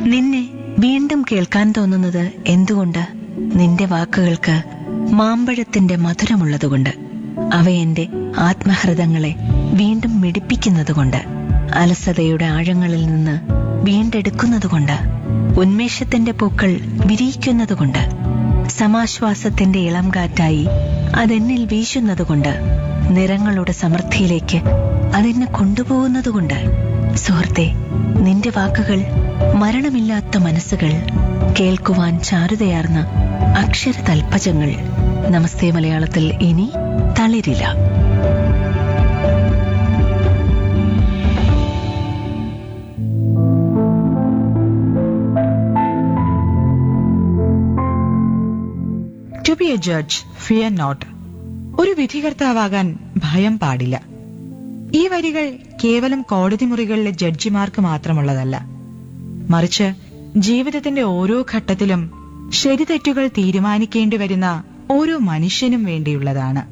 നിന്നെ വീണ്ടും കേൾക്കാൻ തോന്നുന്നത് എന്തുകൊണ്ട് നിന്റെ വാക്കുകൾക്ക് മാമ്പഴത്തിന്റെ മധുരമുള്ളതുകൊണ്ട് അവ എന്റെ ആത്മഹൃദങ്ങളെ വീണ്ടും മിടിപ്പിക്കുന്നതുകൊണ്ട് അലസതയുടെ ആഴങ്ങളിൽ നിന്ന് വീണ്ടെടുക്കുന്നതുകൊണ്ട് ഉന്മേഷത്തിന്റെ പൂക്കൾ വിരിയിക്കുന്നതുകൊണ്ട് സമാശ്വാസത്തിന്റെ ഇളം കാറ്റായി അതെന്നിൽ വീശുന്നതുകൊണ്ട് നിറങ്ങളുടെ സമൃദ്ധിയിലേക്ക് അതെന്നെ കൊണ്ടുപോകുന്നതുകൊണ്ട് സുഹൃത്തെ നിന്റെ വാക്കുകൾ മരണമില്ലാത്ത മനസ്സുകൾ കേൾക്കുവാൻ ചാരുതയാർന്ന അക്ഷര തൽപ്പജങ്ങൾ നമസ്തേ മലയാളത്തിൽ ഇനി തളിരില്ല to be a judge fear not ഒരു വിധികർത്താവാകാൻ ഭയം പാടില്ല ഈ വരികൾ കേവലം കോടതി മുറികളിലെ ജഡ്ജിമാർക്ക് മാത്രമുള്ളതല്ല മറിച്ച് ജീവിതത്തിന്റെ ഓരോ ഘട്ടത്തിലും ശരിതെറ്റുകൾ തീരുമാനിക്കേണ്ടി വരുന്ന ഓരോ മനുഷ്യനും വേണ്ടിയുള്ളതാണ്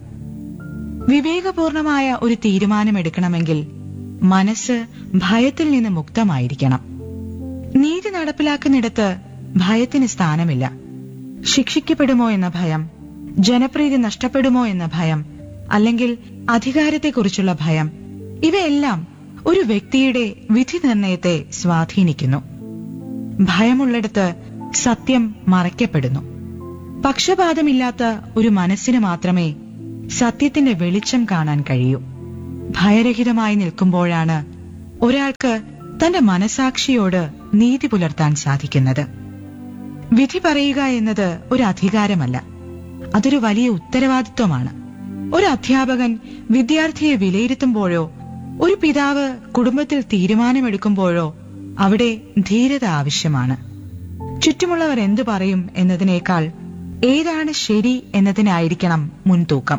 വിവേകപൂർണമായ ഒരു തീരുമാനമെടുക്കണമെങ്കിൽ മനസ്സ് ഭയത്തിൽ നിന്ന് മുക്തമായിരിക്കണം നീതി നടപ്പിലാക്കുന്നിടത്ത് ഭയത്തിന് സ്ഥാനമില്ല ശിക്ഷിക്കപ്പെടുമോ എന്ന ഭയം ജനപ്രീതി നഷ്ടപ്പെടുമോ എന്ന ഭയം അല്ലെങ്കിൽ അധികാരത്തെക്കുറിച്ചുള്ള ഭയം ഇവയെല്ലാം ഒരു വ്യക്തിയുടെ വിധി നിർണയത്തെ സ്വാധീനിക്കുന്നു ഭയമുള്ളിടത്ത് സത്യം മറയ്ക്കപ്പെടുന്നു പക്ഷപാതമില്ലാത്ത ഒരു മനസ്സിന് മാത്രമേ സത്യത്തിന്റെ വെളിച്ചം കാണാൻ കഴിയൂ ഭയരഹിതമായി നിൽക്കുമ്പോഴാണ് ഒരാൾക്ക് തന്റെ മനസാക്ഷിയോട് നീതി പുലർത്താൻ സാധിക്കുന്നത് വിധി പറയുക എന്നത് ഒരു അധികാരമല്ല അതൊരു വലിയ ഉത്തരവാദിത്വമാണ് ഒരു അധ്യാപകൻ വിദ്യാർത്ഥിയെ വിലയിരുത്തുമ്പോഴോ ഒരു പിതാവ് കുടുംബത്തിൽ തീരുമാനമെടുക്കുമ്പോഴോ അവിടെ ധീരത ആവശ്യമാണ് ചുറ്റുമുള്ളവർ എന്തു പറയും എന്നതിനേക്കാൾ ഏതാണ് ശരി എന്നതിനായിരിക്കണം മുൻതൂക്കം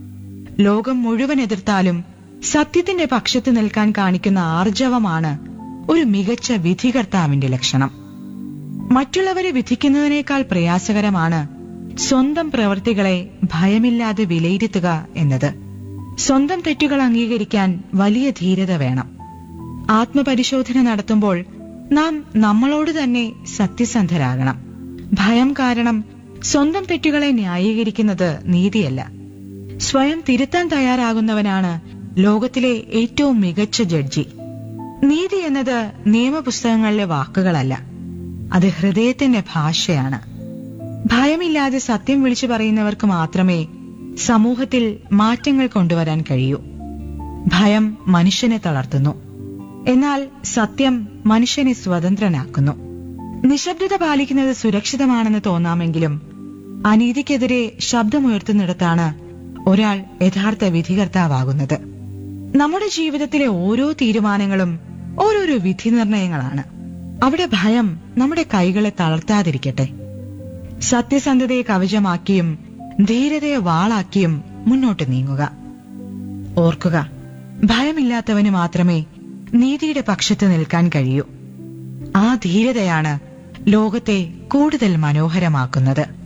ലോകം മുഴുവൻ എതിർത്താലും സത്യത്തിന്റെ പക്ഷത്ത് നിൽക്കാൻ കാണിക്കുന്ന ആർജവമാണ് ഒരു മികച്ച വിധികർത്താവിന്റെ ലക്ഷണം മറ്റുള്ളവരെ വിധിക്കുന്നതിനേക്കാൾ പ്രയാസകരമാണ് സ്വന്തം പ്രവൃത്തികളെ ഭയമില്ലാതെ വിലയിരുത്തുക എന്നത് സ്വന്തം തെറ്റുകൾ അംഗീകരിക്കാൻ വലിയ ധീരത വേണം ആത്മപരിശോധന നടത്തുമ്പോൾ നാം നമ്മളോട് തന്നെ സത്യസന്ധരാകണം ഭയം കാരണം സ്വന്തം തെറ്റുകളെ ന്യായീകരിക്കുന്നത് നീതിയല്ല സ്വയം തിരുത്താൻ തയ്യാറാകുന്നവനാണ് ലോകത്തിലെ ഏറ്റവും മികച്ച ജഡ്ജി നീതി എന്നത് നിയമപുസ്തകങ്ങളിലെ വാക്കുകളല്ല അത് ഹൃദയത്തിന്റെ ഭാഷയാണ് ഭയമില്ലാതെ സത്യം വിളിച്ചു പറയുന്നവർക്ക് മാത്രമേ സമൂഹത്തിൽ മാറ്റങ്ങൾ കൊണ്ടുവരാൻ കഴിയൂ ഭയം മനുഷ്യനെ തളർത്തുന്നു എന്നാൽ സത്യം മനുഷ്യനെ സ്വതന്ത്രനാക്കുന്നു നിശബ്ദത പാലിക്കുന്നത് സുരക്ഷിതമാണെന്ന് തോന്നാമെങ്കിലും അനീതിക്കെതിരെ ശബ്ദമുയർത്തുന്നിടത്താണ് ഒരാൾ യഥാർത്ഥ വിധികർത്താവാകുന്നത് നമ്മുടെ ജീവിതത്തിലെ ഓരോ തീരുമാനങ്ങളും ഓരോരോ വിധി നിർണയങ്ങളാണ് അവിടെ ഭയം നമ്മുടെ കൈകളെ തളർത്താതിരിക്കട്ടെ സത്യസന്ധതയെ കവചമാക്കിയും ധീരതയെ വാളാക്കിയും മുന്നോട്ട് നീങ്ങുക ഓർക്കുക ഭയമില്ലാത്തവന് മാത്രമേ നീതിയുടെ പക്ഷത്ത് നിൽക്കാൻ കഴിയൂ ആ ധീരതയാണ് ലോകത്തെ കൂടുതൽ മനോഹരമാക്കുന്നത്